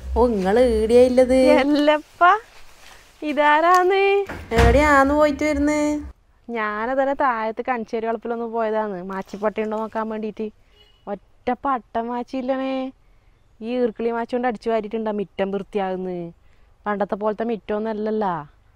ഓ നിങ്ങള് ഈടിയായില്ലത് എല്ലപ്പ ഇതാരാന്ന് എവിടെയാന്ന് പോയിട്ട് വരുന്നത് ഞാനതന്നെ താഴത്ത് കണിച്ചേരി വളപ്പിലൊന്ന് പോയതാണ് മാച്ചിപ്പട്ടി ഉണ്ടോ നോക്കാൻ വേണ്ടിയിട്ട് ഒറ്റ പട്ടം മാച്ചില്ലണേ ഈ ഈർക്കിളി മാച്ചി കൊണ്ട് അടിച്ചു വാരിയിട്ടുണ്ടാ മിറ്റം വൃത്തിയാകുന്നു പണ്ടത്തെ പോലത്തെ മിറ്റമൊന്നും അല്ലല്ലോ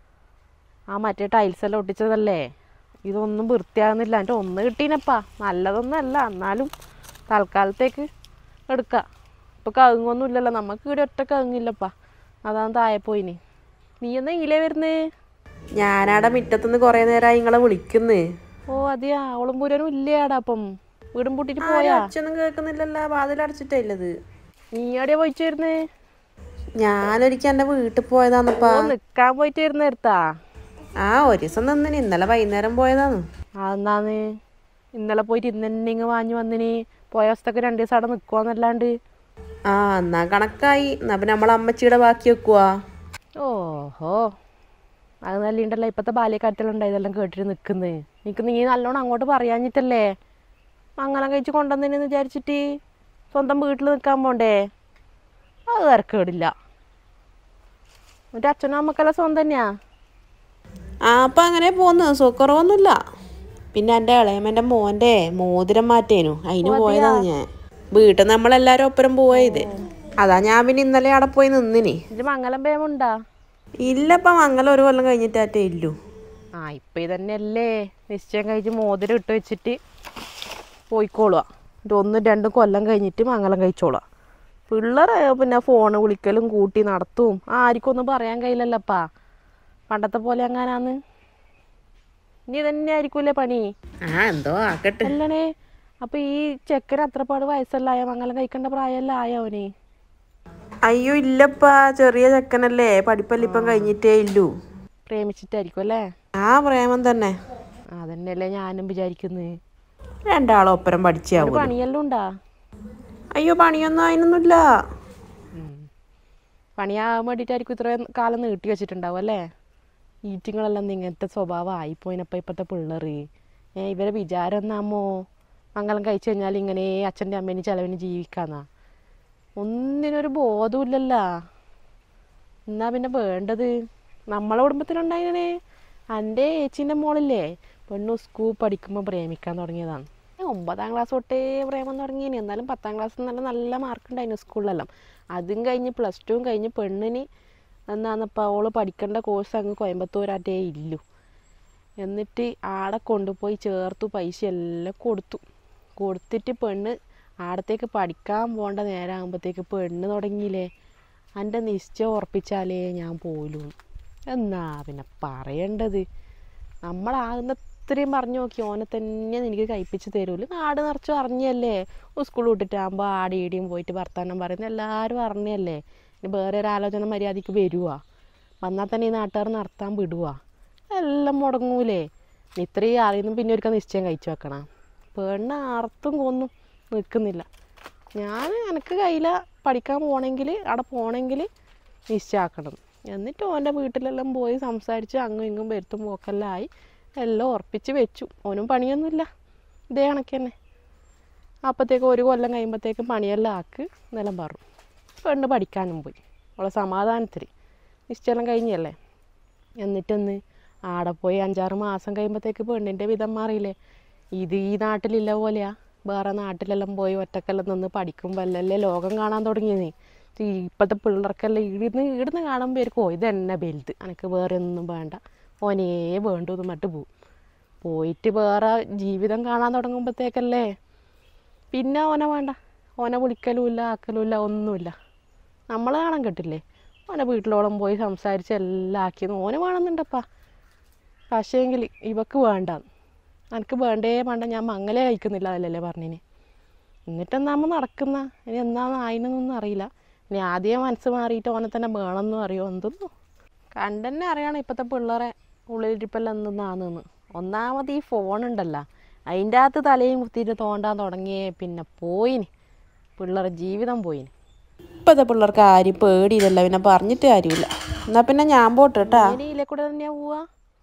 ആ മറ്റേ ടൈൽസ് എല്ലാം ഒട്ടിച്ചതല്ലേ ഇതൊന്നും വൃത്തിയാകുന്നില്ല എൻ്റെ ഒന്ന് കിട്ടീനപ്പാ നല്ലതൊന്നും അല്ല എന്നാലും തൽക്കാലത്തേക്ക് എടുക്കാം ഇപ്പോൾ കവുങ്ങൊന്നും ഇല്ലല്ലോ നമുക്ക് ഇവിടെ ഒറ്റ കവുങ്ങില്ലപ്പാ അതാണ് താഴെ പോയിന് നീ എന്നാ ഇലേ വരുന്നേ ഞാനാടെ മുറ്റത്തുനിന്ന് കുറേ നേരമായി നിങ്ങളെ വിളിക്കുന്നു ഓ അതെയാ അവളും പൂരനും ഇല്ലേടാ അപ്പം വീടും പൂട്ടിട്ട് പോയാ ഒച്ചൊന്നും കേൾക്കുന്നില്ലല്ലോ വാതിലടച്ചിട്ടില്ലത് നീ എവിടെയാ പോയിട്ട് വരുന്നേ ഞാനൊരിക്കൽ എൻ്റെ വീട്ടിൽ പോയതാന്നപ്പാ ഓ നിക്കാൻ പോയിട്ട് വരുന്നേരത്താ ആ ഒരു ദിവസം നിന്നിന് ഇന്നലെ വൈകുന്നേരം പോയതാന്ന് അതെന്താന്ന് ഇന്നലെ പോയിട്ട് ഇന്ന് തന്നെ ഇങ്ങ് വാങ്ങി വന്നിന് പോയ ദിവസത്തൊക്കെ രണ്ട് ദിവസം അവിടെ നിൽക്കുവാന്നല്ലാണ്ട് ആ എന്നാ കണക്കായി എന്നാ പിന്നെ നമ്മളെ അമ്മച്ചിയുടെ ബാക്കി വെക്കുവാ ഓഹോ അത് നല്ലുണ്ടല്ലോ ഇപ്പത്തെ ബാല്യക്കാട്ടിലുണ്ടായി ഇതെല്ലാം കേട്ടിട്ട് നിൽക്കുന്നത് നിനക്ക് നീ നല്ലോണം അങ്ങോട്ട് പറയാഞ്ഞിട്ടല്ലേ മംഗലം കഴിച്ച് കൊണ്ടുവന്നതിനെന്ന് വിചാരിച്ചിട്ട് സ്വന്തം വീട്ടിൽ നിൽക്കാൻ പോണ്ടേ അത് തിരക്കേടില്ല എന്നിട്ട് അച്ഛനും അമ്മക്കെല്ലാം സ്വന്തം തന്നെയാ ആ അപ്പം അങ്ങനെ പോന്നു സുഖക്കുറവൊന്നുമില്ല പിന്നെ എൻ്റെ ഇളയമ്മൻ്റെ മോൻ്റെ മോതിരം മാറ്റേനു അതിന് പോയതാണ് ഞാൻ വീട്ടിൽ നമ്മളെല്ലാവരും ഒപ്പരം പോയത് അതാ ഞാൻ പിന്നെ ഇന്നലെ അവിടെ പോയി നിന്നിനി ഇത് മംഗലം പേമുണ്ടാ ഇല്ലപ്പം മംഗലം ഒരു കൊല്ലം കഴിഞ്ഞിട്ടാറ്റേ ഇല്ലു ആ ഇപ്പം ഇതന്നെയല്ലേ നിശ്ചയം കഴിച്ച് മോതിരം ഇട്ട് വെച്ചിട്ട് പോയിക്കോളുക എന്നിട്ട് ഒന്നും രണ്ടും കൊല്ലം കഴിഞ്ഞിട്ട് മംഗലം കഴിച്ചോളുക പിള്ളേരെ പിന്നെ ഫോണ് വിളിക്കലും കൂട്ടി നടത്തും ആർക്കും ഒന്നും പറയാൻ കഴിയില്ലല്ലപ്പാ പണ്ടത്തെ പോലെ എങ്ങാനാന്ന് ഇനി തന്നെ ആയിരിക്കൂലേ പണി ആ എന്തോ ആക്കട്ടെ അല്ലണേ അപ്പൊ ഈ ചെക്കന് അത്രപാട് വയസ്സല്ലായ മംഗലം കഴിക്കേണ്ട പ്രായമല്ല ആയോ അവന് അയ്യോ ഇല്ലപ്പാ ചെറിയ ചെക്കനല്ലേ പഠിപ്പല്ല ഇപ്പം കഴിഞ്ഞിട്ടേ ഇല്ലു പ്രേമിച്ചിട്ടായിരിക്കും അല്ലേ ആ പ്രേമം തന്നെ അതന്നെയല്ലേ ഞാനും വിചാരിക്കുന്നത് രണ്ടാളും ഒപ്പരം പഠിച്ചാവും പണിയെല്ലാം ഉണ്ടാ അയ്യോ പണിയൊന്നും അതിനൊന്നുമില്ല പണിയാകാൻ വേണ്ടിയിട്ടായിരിക്കും ഇത്രയും കാലം നീട്ടി വെച്ചിട്ടുണ്ടാവും അല്ലേ ഈറ്റിങ്ങളെല്ലാം ഇങ്ങനത്തെ സ്വഭാവം ആയിപ്പോയിനപ്പം ഇപ്പോഴത്തെ പിള്ളേർ ഏ ഇവരെ വിചാരം എന്നാമോ മംഗലം കഴിച്ചു കഴിഞ്ഞാൽ ഇങ്ങനെ അച്ഛൻ്റെ അമ്മേനെ ചിലവിന് ജീവിക്കാന്നാ ഒന്നിനൊരു ബോധമില്ലല്ലോ എന്നാ പിന്നെ വേണ്ടത് നമ്മളെ കുടുംബത്തിലുണ്ടായിനെ എൻ്റെ ഏച്ചീൻ്റെ മോളില്ലേ പെണ്ണു സ്കൂൾ പഠിക്കുമ്പോൾ പ്രേമിക്കാൻ തുടങ്ങിയതാണ് ഞാൻ ഒമ്പതാം ക്ലാസ് തൊട്ടേ പ്രേമം തുടങ്ങിയിന് എന്നാലും പത്താം ക്ലാസ്സിൽ നല്ല നല്ല മാർക്ക് ഉണ്ടായിരുന്നു സ്കൂളിലെല്ലാം അതും കഴിഞ്ഞ് പ്ലസ് ടുവും കഴിഞ്ഞ് പെണ്ണിന് എന്നാന്നിപ്പോൾ അവള് പഠിക്കേണ്ട കോഴ്സ് അങ്ങ് കോയമ്പത്തൂരാറ്റേ ഇല്ലു എന്നിട്ട് ആടെ കൊണ്ടുപോയി ചേർത്തു പൈസ എല്ലാം കൊടുത്തു കൊടുത്തിട്ട് പെണ്ണ് ആടത്തേക്ക് പഠിക്കാൻ പോകേണ്ട നേരമാകുമ്പോഴത്തേക്ക് പെണ്ണ് തുടങ്ങിയില്ലേ എൻ്റെ നിശ്ചയം ഉറപ്പിച്ചാലേ ഞാൻ പോലൂ എന്നാ പിന്നെ പറയേണ്ടത് നമ്മളാകുന്ന ഇത്രയും പറഞ്ഞു നോക്കി ഓനെ തന്നെ എനിക്ക് കഴിപ്പിച്ച് തരൂല് നാട് നിറച്ച് അറിഞ്ഞല്ലേ സ്കൂൾ വിട്ടിട്ടാകുമ്പോൾ ആടെ ഈടിയും പോയിട്ട് വർത്താനം പറയുന്നത് എല്ലാവരും അറിഞ്ഞല്ലേ ഇനി വേറെ ഒരു ആലോചന മര്യാദയ്ക്ക് വരുവാ വന്നാൽ തന്നെ ഈ നാട്ടുകാർ നടത്താൻ വിടുവാ എല്ലാം മുടങ്ങൂലേ ഇനി ഇത്രയും അറിയുന്നു പിന്നെ ഒരിക്കൽ നിശ്ചയം കഴിച്ചു വെക്കണം പെണ്ണ് അർത്തും കൊന്നും നിൽക്കുന്നില്ല ഞാൻ എനിക്ക് കയ്യില പഠിക്കാൻ പോകണമെങ്കിൽ അവിടെ പോകണമെങ്കിൽ നിശ്ചയാക്കണം എന്നിട്ട് ഓൻ്റെ വീട്ടിലെല്ലാം പോയി സംസാരിച്ച് അങ്ങും ഇങ്ങും വരുത്തും പോക്കെല്ലാം ആയി എല്ലാം ഉറപ്പിച്ച് വെച്ചു ഓനും പണിയൊന്നുമില്ല ഇതേ കണക്ക് തന്നെ അപ്പോഴത്തേക്ക് ഒരു കൊല്ലം കഴിയുമ്പോഴത്തേക്ക് പണിയെല്ലാം ആക്ക് എന്നെല്ലാം പറഞ്ഞു പെണ്ണ് പഠിക്കാനും പോയി അവളെ സമാധാനത്തിൽ നിശ്ചയം കഴിഞ്ഞല്ലേ എന്നിട്ടൊന്ന് ആടെ പോയി അഞ്ചാറ് മാസം കഴിയുമ്പോഴത്തേക്ക് പെണ്ണിൻ്റെ വിധം മാറിയില്ലേ ഇത് ഈ നാട്ടിലില്ല പോലെയാ വേറെ നാട്ടിലെല്ലാം പോയി ഒറ്റക്കെല്ലാം നിന്ന് പഠിക്കുമ്പോഴല്ലേ ലോകം കാണാൻ തുടങ്ങിയത് ഇപ്പോഴത്തെ പിള്ളേർക്കെല്ലാം ഇവിടുന്ന് ഇവിടുന്ന് കാണുമ്പോൾ ആയിരിക്കും ഓ ഇതെന്നെ വലുത് എനിക്ക് വേറെ ഒന്നും വേണ്ട ഓനേ വേണ്ടു എന്ന് മട്ട് പോവും പോയിട്ട് വേറെ ജീവിതം കാണാൻ തുടങ്ങുമ്പോഴത്തേക്കല്ലേ പിന്നെ ഓനെ വേണ്ട ഓനെ വിളിക്കലുമില്ല ആക്കലുമില്ല ഒന്നുമില്ല നമ്മൾ കാണാൻ കിട്ടില്ലേ ഓനെ വീട്ടിലോളം പോയി സംസാരിച്ച് എല്ലാം ആക്കിയത് ഓന് വേണമെന്നുണ്ടപ്പാ പക്ഷേങ്കിൽ ഇവക്ക് വേണ്ട എനിക്ക് വേണ്ടേ വേണ്ട ഞാൻ മംഗലേ കഴിക്കുന്നില്ല അതല്ലേ പറഞ്ഞിന് എന്നിട്ടെന്നാകുമ്പോൾ നടക്കുന്ന ഇനി എന്നാന്ന് ആയിനൊന്നും അറിയില്ല ഇനി ആദ്യം മനസ്സ് മാറിയിട്ട് ഓനെ തന്നെ വേണമെന്നും അറിയോ എന്തൊന്നും കണ്ടെന്നെ അറിയണം ഇപ്പോഴത്തെ പിള്ളേരെ ഉള്ളിലിരിപ്പെല്ലാം എന്തെന്നാണെന്ന് ഒന്നാമത് ഈ ഫോണുണ്ടല്ലോ അതിൻ്റെ അകത്ത് തലയും കുത്തിയിട്ട് തോണ്ടാൻ തുടങ്ങിയേ പിന്നെ പോയിന് പിള്ളേരെ ജീവിതം പോയിന് ഇപ്പോഴത്തെ പിള്ളേർക്ക് ആരും പേടിയില്ലല്ലോ പിന്നെ പറഞ്ഞിട്ട് കാര്യമില്ല എന്നാ പിന്നെ ഞാൻ പോട്ടെ കേട്ടാ ഇനി ഇതിലെ കൂടെ തന്നെയാ പോവാ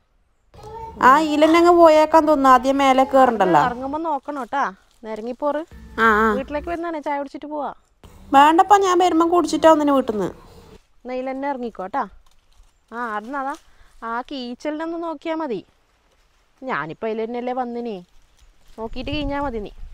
ആ ഈലന്നങ്ങ് പോയേക്കാൻ തോന്നുന്നു ആദ്യം മേലെ കയറണ്ടല്ലോ ഇറങ്ങുമ്പോൾ നോക്കണം കേട്ടാ നിരങ്ങിപ്പോറ് ആ ആ വീട്ടിലേക്ക് വരുന്നതാണേ ചായ കുടിച്ചിട്ട് പോവാ വേണ്ടപ്പാ ഞാൻ വരുമ്പം കുടിച്ചിട്ടാ ഒന്നിന് വീട്ടിൽ നിന്ന് നെയ്യിൽ തന്നെ ഇറങ്ങിക്കോട്ടാ ആ അതാ ആ കീച്ചലിനൊന്ന് നോക്കിയാൽ മതി ഞാനിപ്പോൾ അതിൽ തന്നെയല്ലേ വന്നിനി നോക്കിയിട്ട് കഴിഞ്ഞാൽ മതി നീ